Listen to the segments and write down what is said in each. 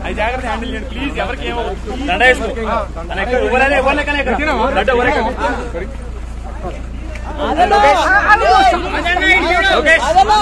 అది జాగ్రత్త హ్యాండిల్ చేయండి ప్లీజ్ ఎవరికి ఏమో దండ వేసుకో అన్న, ఇక్కడ ఎవరైనా ఎవరిని ఎక్కనే ఇక్కడ. దండ ఎవరైనా ఎక్కడ. లోకేష్.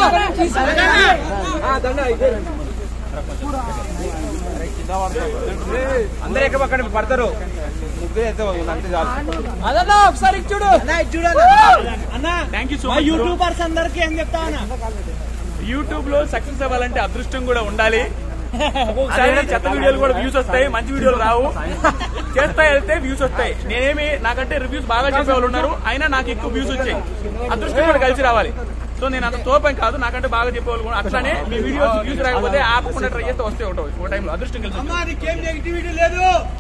అందరు ఎక్కడ పక్కన పడతారు ముగ్గురు అయితే అంతే చాలు అదన్నా ఒకసారి ఇటు చూడు thank you so much YouTubers అందరికి ఏం చెప్తావనా యూట్యూబ్ లో సక్సెస్ అవ్వాలంటే అదృష్టం కూడా ఉండాలి ఒక్కొక్కసారి చెత్త వీడియోలు కూడా వ్యూస్ వస్తాయి మంచి వీడియోలు రావు చేస్తా వెళ్తే వ్యూస్ వస్తాయి నేనేమి నాకంటే రివ్యూస్ బాగా చెప్పే వాళ్ళు ఉన్నారు అయినా నాకు ఎక్కువ వ్యూస్ వచ్చాయి అదృష్టం కూడా కలిసి రావాలి సో నేను అంత తోపం కాదు నాకంటే బాగా చెప్పేవాళ్ళు కూడా అట్లానే మీ వీడియోస్ వ్యూస్ రాకపోతే ఆపకుండా ట్రై చేస్తే వస్తే ఒకటో ఒక టైంలో అదృష్టం కలిసి వచ్చింది. నీకేం నెగిటివిటీ లేదు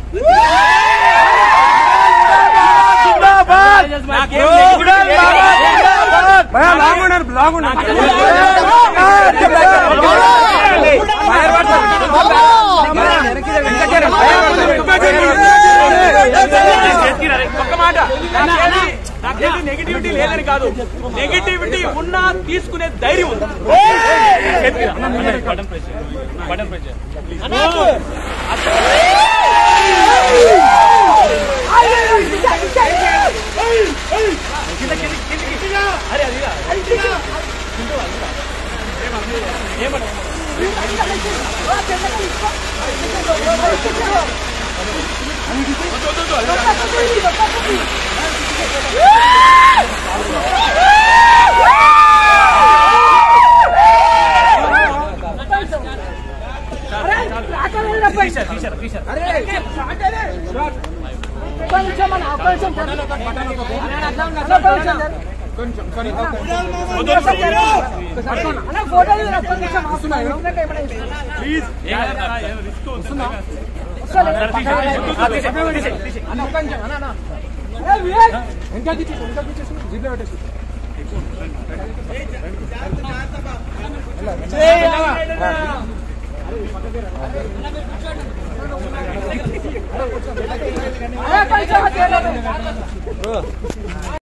నాకేం negativity లేదు. ఒక్క మాట నాకేమి నాకేమి నెగిటివిటీ లేదని కాదు నెగిటివిటీ ఉన్నా తీసుకునే ధైర్యం ఉంది చేతికి రా. బటన్ ప్రెస్ చేయి. బటన్ ప్రెస్ చేయి. అరే అది రా. ఏమన్నా తీశారు తీశారు తీశారు ప్లీజ్ రిస్క్ వస్తుందా కొంచెం